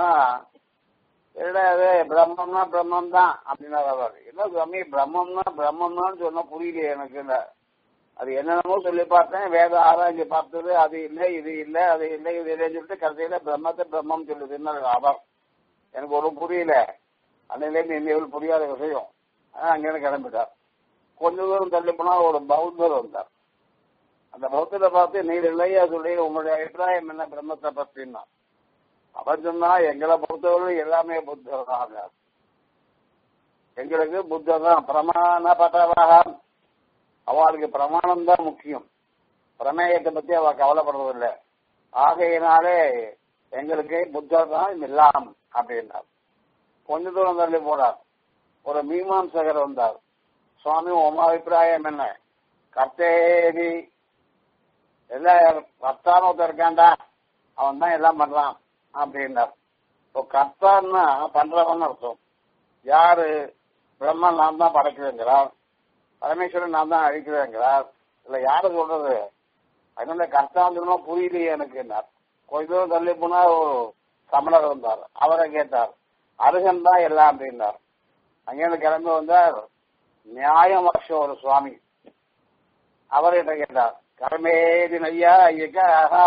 அது பிரம்மம்னா பிரம்மம் தான் அப்படின்னா அவர் என்ன சுவாமி பிரம்மம்னா பிரம்மம்னான்னு சொன்னா புரியலையே எனக்கு இல்ல அது என்னென்னமோ சொல்லி பார்த்தேன் வேத ஆராய்ச்சி பார்த்தது அது இல்லை இது இல்லை அது இல்லை இது இல்லைன்னு சொல்லிட்டு கடைசியில பிரம்மத்தை பிரம்மம் சொல்லுதுன்னு அவர் எனக்கு ஒன்றும் புரியல அன்னையிலேருந்து இன்னைக்கு புரியாத விஷயம் ஆனா அங்கேருந்து கிளம்பிட்டார் கொஞ்ச தூரம் தள்ளி போனா ஒரு பௌத்தர் வந்தார் அந்த பௌத்தரை பார்த்து நீர் இல்லையா சொல்லி உங்களுடைய அபிப்பிராயம் என்ன பிரம்மத்தை பத்தின்னா அவர் சொன்னா எங்களை பொறுத்தவரை எல்லாமே புத்தர் தான் எங்களுக்கு புத்தர் தான் பிரமாண பட்டவாக அவளுக்கு பிரமாணம் தான் முக்கியம் பிரமேயத்தை பத்தி அவ கவலைப்படுறதில்லை ஆகையினாலே எங்களுக்கு புத்தர் தான் எல்லாம் அப்படின்னார் கொஞ்ச தூரம் தள்ளி போனார் ஒரு மீமாம்சகர் வந்தார் சுவாமி உமா அபிப்பிராயம் என்ன கர்த்தேதி எல்லாம் கர்த்தான ஒருத்தர் இருக்காண்டா அவன் தான் எல்லாம் பண்றான் அப்படின்னார் இப்போ கர்த்தான்னா பண்றவன் அர்த்தம் யாரு பிரம்மன் நான் தான் படைக்கிறேங்கிறார் பரமேஸ்வரன் நான் தான் அழிக்கிறேங்கிறார் இல்ல யாரு சொல்றது அதனால கர்த்தாந்தமா புரியலையே எனக்கு கொஞ்ச தூரம் தள்ளி போனா ஒரு சமணர் வந்தார் அவரை கேட்டார் அருகன் தான் எல்லாம் அப்படின்னார் அங்கேருந்து கிளம்பி வந்தார் நியாயம் வருஷம் ஒரு சுவாமி அவர்கிட்ட கேட்டார் கர்மேதி நையா ஐயக்கா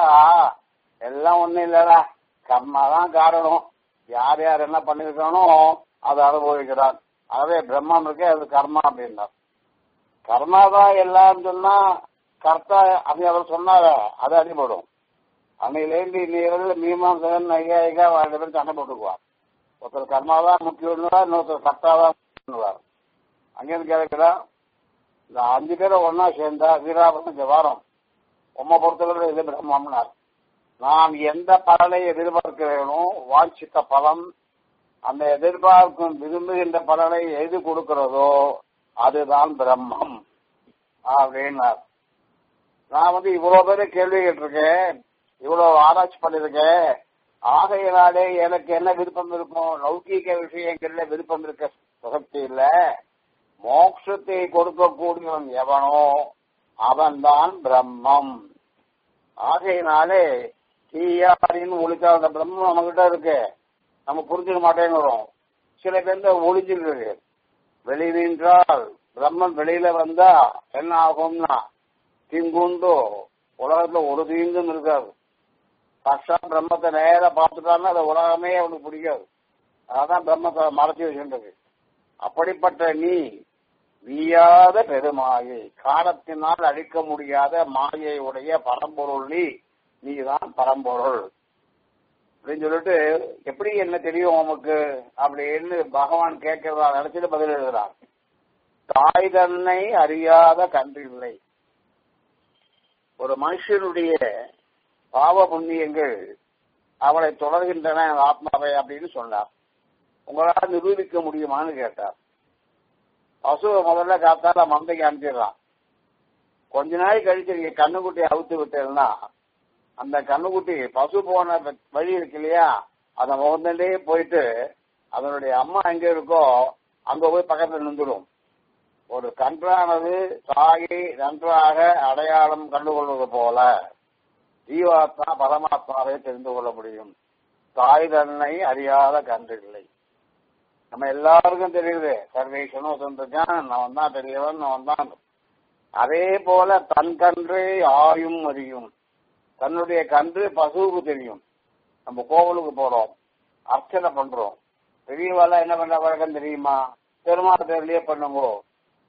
எல்லாம் ஒண்ணும் இல்லடா கர்மா தான் காரணம் யார் யார் என்ன பண்ணிருக்கானோ அதை அனுபவிக்கிறான் அதே பிரம்மம் இருக்கே அது கர்மா அப்படின்னார் கர்மா தான் எல்லாம் சொன்னா கர்த்தா அப்படி அவர் சொன்னார அது அடிபடும் அன்னையிலேருந்து இன்னையில மீமாசகன் நையாயிகா ரெண்டு பேரும் சண்டை போட்டுக்குவார் ஒருத்தர் கர்மா தான் முக்கியம் இன்னொருத்தர் கர்த்தா தான் பண்ணுவார் அங்கேருந்து கேட்கிறா இந்த அஞ்சு பேரை ஒன்னா சேர்ந்தா வீராபரண ஜவாரம் உம்மை பொறுத்தவரை இது பிரம்மம்னார் நான் எந்த பலனை எதிர்பார்க்கிறேனோ வாஞ்சித்த பலன் அந்த எதிர்பார்க்கும் விரும்புகின்ற பலனை எது கொடுக்கிறதோ அதுதான் பிரம்மம் அப்படின்னார் நான் வந்து இவ்வளவு பேரை கேள்வி கேட்டிருக்கேன் இவ்வளவு ஆராய்ச்சி பண்ணிருக்கேன் ஆகையினாலே எனக்கு என்ன விருப்பம் இருக்கும் லௌகீக விஷயங்கள்ல விருப்பம் இருக்க சக்தி இல்ல மோட்சத்தை கொடுக்கக்கூடியவன் எவனோ அவன்தான் பிரம்மம் ஆகையினாலே தீயாரின்னு ஒழிச்சா அந்த பிரம்மம் நம்ம கிட்ட இருக்கு நம்ம புரிஞ்சுக்க மாட்டேங்கிறோம் சில பேர் ஒளிஞ்சிட்டு இருக்கு வெளி நின்றால் பிரம்மன் வெளியில வந்தா என்ன ஆகும்னா தீங்குண்டோ உலகத்துல ஒரு தீங்கும் இருக்காது பக்ஷா பிரம்மத்தை நேர பார்த்துட்டான்னா அந்த உலகமே அவனுக்கு பிடிக்காது அதான் பிரம்மத்தை மறைச்சி வச்சுருக்கு அப்படிப்பட்ட நீ வீயாத பெருமாயை காலத்தினால் அழிக்க முடியாத மாயை உடைய பரம்பொருள் நீ நீதான் பரம்பொருள் அப்படின்னு சொல்லிட்டு எப்படி என்ன தெரியும் உமக்கு அப்படின்னு பகவான் கேட்கிறதா நினைச்சிட்டு பதில் எழுதுறான் தாய் தன்னை அறியாத கன்றில்லை ஒரு மனுஷனுடைய பாவ புண்ணியங்கள் அவளை தொடர்கின்றன ஆத்மாவை அப்படின்னு சொன்னார் உங்களால் நிரூபிக்க முடியுமான்னு கேட்டார் பசுவை முதல்ல காத்தால மந்தைக்கு அனுப்பிடுறான் கொஞ்ச நாள் கழிச்சு நீங்க கண்ணுக்குட்டியை அவுத்து விட்டேன்னா அந்த கண்ணுக்குட்டி பசு போன வழி இருக்கு இல்லையா அதை முகந்தே போயிட்டு அதனுடைய அம்மா எங்க இருக்கோ அங்க போய் பக்கத்துல நின்றுடும் ஒரு கன்றானது தாயை நன்றாக அடையாளம் கண்டுகொள்வது போல ஜீவாத்மா பரமாத்மாவை தெரிந்து கொள்ள முடியும் தாய் தன்னை அறியாத கன்றில்லை நம்ம எல்லாருக்கும் தெரியுது சர்வேஷனும் சொந்திருக்கான் அவன் தான் பெரியவன் அவன் தான் அதே போல தன் கன்று ஆயும் அறியும் தன்னுடைய கன்று பசுவுக்கு தெரியும் நம்ம கோவிலுக்கு போறோம் அர்ச்சனை பண்றோம் பெரியவாள என்ன பண்ற வழக்கம் தெரியுமா பெருமாள் பேர்லயே பண்ணுங்கோ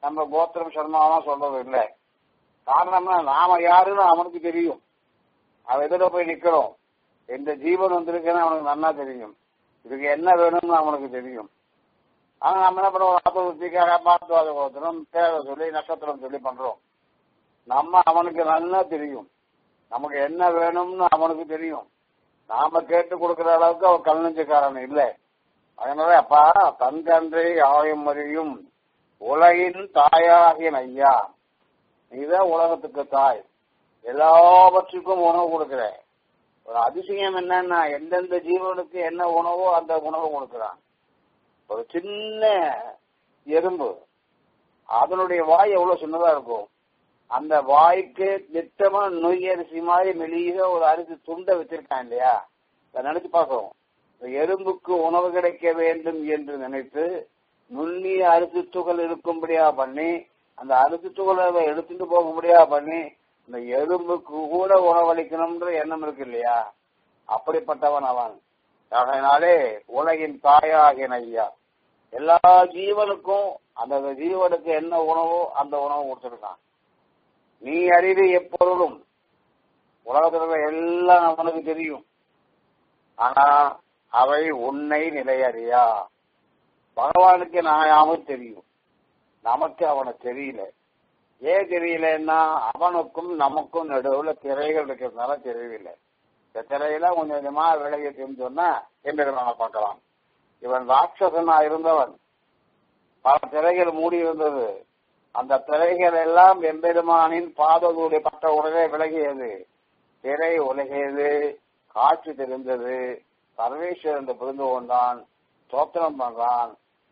நம்ம கோத்திரம் சர்மாவெல்லாம் சொல்றது இல்லை காரணம்னா நாம யாருன்னு அவனுக்கு தெரியும் அவன் எதிர போய் நிக்கிறோம் எந்த ஜீவன் வந்திருக்குன்னு அவனுக்கு நன்னா தெரியும் இதுக்கு என்ன வேணும்னு அவனுக்கு தெரியும் ஆனா நம்ம என்ன பண்ணுவோம் ஆத்மபுத்திக்காக பார்த்து கோத்திரம் தேவை சொல்லி நட்சத்திரம் சொல்லி பண்றோம் நம்ம அவனுக்கு நல்லா தெரியும் நமக்கு என்ன வேணும்னு அவனுக்கு தெரியும் நாம கேட்டு கொடுக்கிற அளவுக்கு அவன் கல் நெஞ்சுக்காரன் இல்லை அதனால அப்பா தன் கன்றை ஆயம் அறியும் உலகின் தாயாகிய ஐயா நீதான் உலகத்துக்கு தாய் எல்லாவற்றுக்கும் உணவு கொடுக்கிற ஒரு அதிசயம் என்னன்னா எந்தெந்த ஜீவனுக்கு என்ன உணவோ அந்த உணவு கொடுக்கிறான் ஒரு சின்ன எறும்பு அதனுடைய வாய் எவ்வளவு சின்னதா இருக்கும் அந்த வாய்க்கு நித்தமா நொய் அரிசி மாதிரி மெலிக ஒரு அரிசி துண்டை வச்சிருக்கான் இல்லையா அதை நினைச்சு பார்க்கணும் இந்த எறும்புக்கு உணவு கிடைக்க வேண்டும் என்று நினைத்து நுண்ணிய அரிசி துகள் இருக்கும்படியா பண்ணி அந்த அரிசி துகளை எடுத்துட்டு போகும்படியா பண்ணி இந்த எறும்புக்கு கூட உணவளிக்கணும்ன்ற எண்ணம் இருக்கு இல்லையா அப்படிப்பட்டவன் அவன் அதனாலே உலகின் தாயாகின ஐயா எல்லா ஜீவனுக்கும் அந்த ஜீவனுக்கு என்ன உணவோ அந்த உணவு கொடுத்துருக்கான் நீ அறிவு எப்பொருளும் உலகத்துல எல்லாம் அவனுக்கு தெரியும் ஆனா அவை உன்னை நிலையறியா பகவானுக்கு நாயாமும் தெரியும் நமக்கு அவனை தெரியல ஏன் தெரியலன்னா அவனுக்கும் நமக்கும் நடுவுல திரைகள் இருக்கிறதுனால தெரியவில்லை இந்த திரையெல்லாம் கொஞ்சம் கொஞ்சமா விலகிட்டுன்னு சொன்னா எம்பெருமான பார்க்கலாம் இவன் ராட்சசனா இருந்தவன் பல திரைகள் மூடி இருந்தது அந்த திரைகள் எல்லாம் எம்பெருமானின் பாததூடி பட்ட உடனே விலகியது திரை உலகியது காட்சி தெரிந்தது சர்வேஸ்வரன் புரிந்து கொண்டான் தோத்திரம் பண்றான்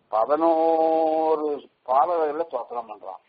பதினோரு பாடல்களை தோத்திரம் பண்றான்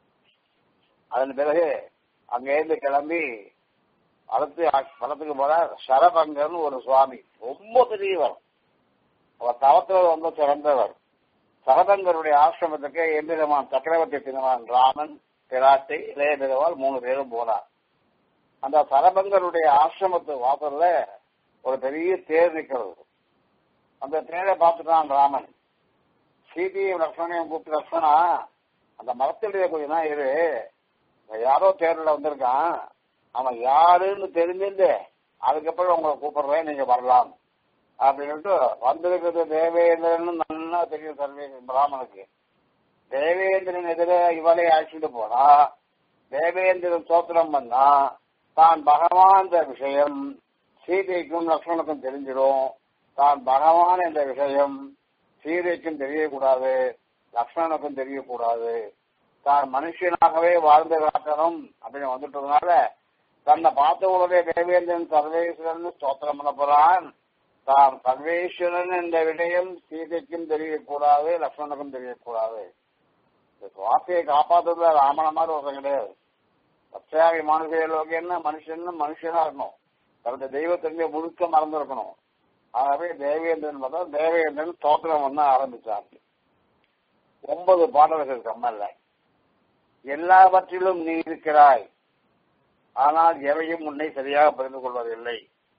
அதன் பிறகு அங்கிருந்து கிளம்பி அடுத்து படத்துக்கு போற சரபங்கர்னு ஒரு சுவாமி ரொம்ப பெரியவர் அவர் தவத்துல ரொம்ப சிறந்தவர் சரபங்கருடைய ஆசிரமத்துக்கு எம்பிரமான் சக்கரவர்த்தி திருமான் ராமன் பிராட்டி இளைய பிறவால் மூணு பேரும் போனார் அந்த சரபங்கருடைய ஆசிரமத்து வாசல்ல ஒரு பெரிய தேர் நிற்கிறது அந்த தேரை பார்த்துட்டான் ராமன் சீதையும் லக்ஷ்மணையும் கூப்பிட்டு லக்ஷ்மணா அந்த மரத்திலேயே கொஞ்ச நாள் இரு யாரோ தேர்ல வந்திருக்கான் அவன் யாருன்னு தெரிஞ்சிருந்து அதுக்கப்புறம் உங்களை கூப்பிடுறேன் நீங்க வரலாம் அப்படின்ட்டு வந்திருக்கிறது தேவேந்திரன் நல்லா தெரியும் சர்வே பிராமனுக்கு தேவேந்திரன் எதிர இவளை அழைச்சிட்டு போனா தேவேந்திரன் சோத்திரம் பண்ணா தான் பகவான் விஷயம் சீதைக்கும் லக்ஷ்மணுக்கும் தெரிஞ்சிடும் தான் பகவான் என்ற விஷயம் சீதைக்கும் தெரியக்கூடாது லக்ஷ்மணனுக்கும் தெரியக்கூடாது தான் மனுஷனாகவே வாழ்ந்து காட்டணும் அப்படின்னு வந்துட்டதுனால தன்னை பார்த்த உடனே தேவேந்திரன் சர்வேஸ்வரன் ஸ்தோத்திரம் பண்ண போறான் தான் சர்வேஸ்வரன் என்ற விடயம் சீதைக்கும் தெரியக்கூடாது லக்ஷ்மணனுக்கும் தெரியக்கூடாது இந்த வார்த்தையை காப்பாத்துறதுல ராமன மாதிரி ஒருத்தன் கிடையாது சத்தியாகி மனுஷ லோகம்னா மனுஷன் மனுஷனா இருக்கணும் தன்னுடைய தெய்வத்தினுடைய முழுக்க மறந்துருக்கணும் ஆகவே தேவேந்திரன் பார்த்தா தேவேந்திரன் தோற்றம் பண்ண ஆரம்பிச்சாங்க ஒன்பது பாடல்கள் கம்மல்ல எல்லாவற்றிலும் நீ இருக்கிறாய் ஆனால் எவையும் உன்னை சரியாக புரிந்து கொள்வதில்லை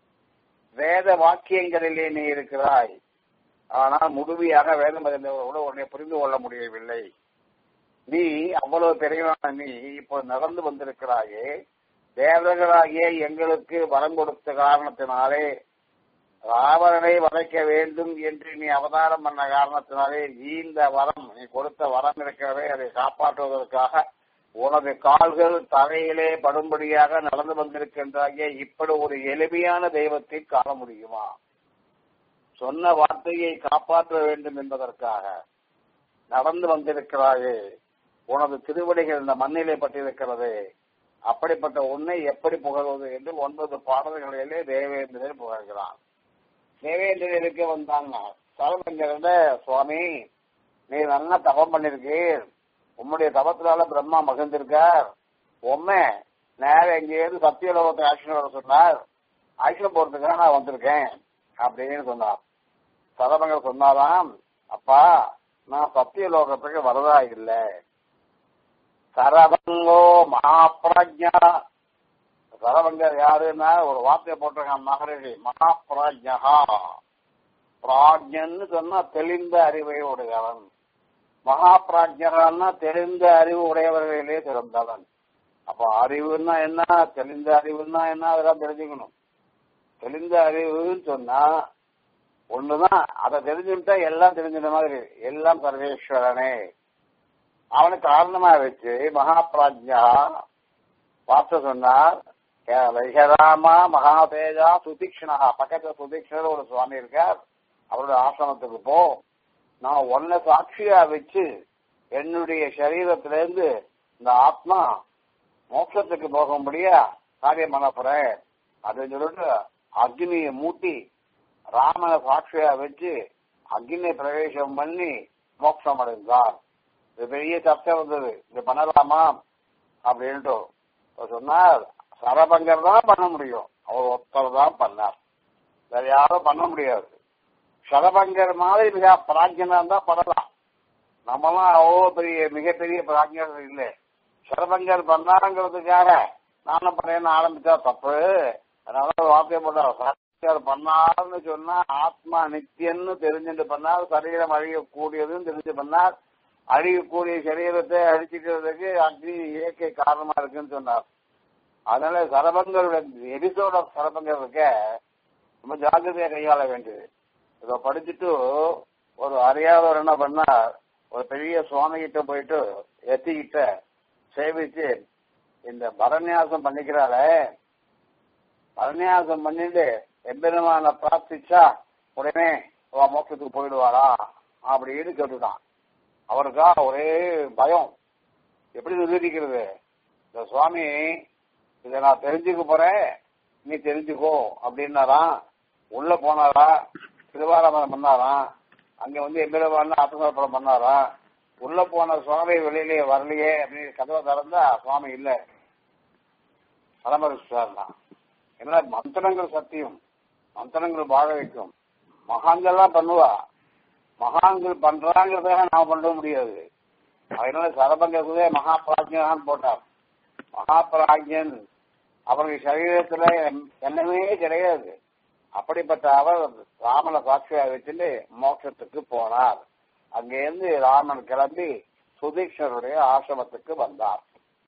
வேத வாக்கியங்களிலே நீ இருக்கிறாய் ஆனால் முழுமையாக வேதம் கூட உன்னை புரிந்து கொள்ள முடியவில்லை நீ அவ்வளவு பெரியவனான நீ இப்போ நடந்து வந்திருக்கிறாயே தேவர்களாகிய எங்களுக்கு வரம் கொடுத்த காரணத்தினாலே ராவணனை வதைக்க வேண்டும் என்று நீ அவதாரம் பண்ண காரணத்தினாலே நீ இந்த வரம் நீ கொடுத்த வரம் இருக்கிறதே அதை காப்பாற்றுவதற்காக உனது கால்கள் தரையிலே படும்படியாக நடந்து வந்திருக்கின்றாய இப்படி ஒரு எளிமையான தெய்வத்தை காண முடியுமா சொன்ன வார்த்தையை காப்பாற்ற வேண்டும் என்பதற்காக நடந்து வந்திருக்கிறாயே உனது திருவடிகள் இந்த மண்ணிலே பட்டிருக்கிறது அப்படிப்பட்ட உன்னை எப்படி புகழ்வது என்று ஒன்பது பாடல்களிலே தேவேந்திரன் புகழ்கிறான் தேவேந்திரனுக்கு வந்தாங்க சரபங்கரண்ட சுவாமி நீ நல்லா தபம் பண்ணிருக்கீர் உம்முடைய தபத்தினால பிரம்மா மகிழ்ந்திருக்கார் உண்மை நேர எங்கேயிருந்து சத்தியலோகத்தை ஆக்ஷன் வர சொன்னார் ஆக்ஷன் போறதுக்காக நான் வந்திருக்கேன் அப்படின்னு சொன்னார் சரபங்கர் சொன்னாராம் அப்பா நான் சத்தியலோகத்துக்கு வரதா இல்லை சரபங்கோ மகாபிரஜா சரபங்கர் யாருன்னா ஒரு வார்த்தையை போட்டிருக்கான் மகரிஷி மகாபிரஜா பிராஜ்யன்னு சொன்னா தெளிந்த அறிவை உடையவன் மகா பிராஜ்யகான்னா தெரிந்த அறிவு உடையவர்களிலே சிறந்தவன் அப்போ அறிவுன்னா என்ன தெளிந்த அறிவுன்னா என்ன அதெல்லாம் தெரிஞ்சுக்கணும் தெளிந்த அறிவுன்னு சொன்னா ஒண்ணுதான் அதை தெரிஞ்சுட்டா எல்லாம் தெரிஞ்சிட்ட மாதிரி எல்லாம் சர்வேஸ்வரனே அவனுக்கு காரணமா வச்சு மகா பிராஜ்யா பார்த்து சொன்னார் வைகராமா மகாதேஜா சுதீக்ஷணா பக்கத்துல சுதீக்ஷணர் ஒரு சுவாமி இருக்கார் அவருடைய ஆசிரமத்துக்கு போ நான் ஒன்ன சாட்சியா வச்சு என்னுடைய சரீரத்திலிருந்து இந்த ஆத்மா மோட்சத்துக்கு போகும்படியா காரியம் பண்ண போறேன் அப்படின்னு சொல்லிட்டு அக்னியை மூட்டி ராமனை சாட்சியா வச்சு அக்னி பிரவேசம் பண்ணி மோட்சம் அடைந்தார் இது பெரிய சர்ச்சை வந்தது இது பண்ணலாமா அப்படின்ட்டு சொன்னார் சரபங்கர் தான் பண்ண முடியும் அவர் ஒருத்தர் தான் பண்ணார் வேற யாரும் பண்ண முடியாது சரபங்கர் மாதிரி மிக பிராஜ்யனா தான் பண்ணலாம் நம்மலாம் அவ்வளோ பெரிய மிகப்பெரிய பிராஜ்யர் இல்லை சரபங்கர் பண்ணாங்கிறதுக்காக நானும் பண்ணேன்னு ஆரம்பிச்சா தப்பு அதனால ஒரு வார்த்தையை போட்டார் சரபங்கர் பண்ணார்னு சொன்னா ஆத்மா நித்தியன்னு தெரிஞ்சுட்டு பண்ணார் சரீரம் அழியக்கூடியதுன்னு தெரிஞ்சு பண்ணார் அழியக்கூடிய சரீரத்தை அழிச்சிக்கிறதுக்கு அக்னி இயற்கை காரணமா இருக்குன்னு சொன்னார் அதனால சரபங்களுடைய எபிசோட் ஆஃப் சரபங்கர் இருக்க ரொம்ப ஜாக்கிரதையா கையாள வேண்டியது இதை படிச்சுட்டு ஒரு அறியாதவர் என்ன பண்ணார் ஒரு பெரிய சுவாமி கிட்ட போயிட்டு எத்திக்கிட்ட சேவிச்சு இந்த பரநியாசம் பண்ணிக்கிறாளே பரநியாசம் பண்ணிட்டு எம்பெருமான பிரார்த்திச்சா உடனே அவ மோட்சத்துக்கு போயிடுவாரா அப்படின்னு கேட்டுட்டான் அவருக்கா ஒரே பயம் எப்படி நிரூபிக்கிறது இந்த சுவாமி இதை நான் தெரிஞ்சுக்க போறேன் நீ தெரிஞ்சுக்கோ அப்படின்னாராம் உள்ள போனாரா திருவாராமரம் பண்ணாராம் அங்க வந்து எம்பெருமான ஆத்மசமர்ப்பணம் பண்ணாராம் உள்ள போன சுவாமி வெளியிலேயே வரலையே அப்படின்னு கதவை திறந்தா சுவாமி இல்ல பரமரிச்சார்னா என்ன மந்திரங்கள் சத்தியம் மந்திரங்கள் வாழ வைக்கும் மகான்கள்லாம் பண்ணுவா மகான்கள் பண்றாங்கிறதாக நான் பண்ண முடியாது அதனால சரபங்கக்குதே மகா பிராஜ்யான் போட்டார் மகா பிராஜ்யன் அவருடைய சரீரத்துல என்னமே கிடையாது அப்படிப்பட்ட அவர் ராமனை சாட்சியா வச்சுட்டு மோட்சத்துக்கு போனார் அங்கிருந்து ராமன் கிளம்பி சுதீக்ஷருடைய ஆசிரமத்துக்கு வந்தார்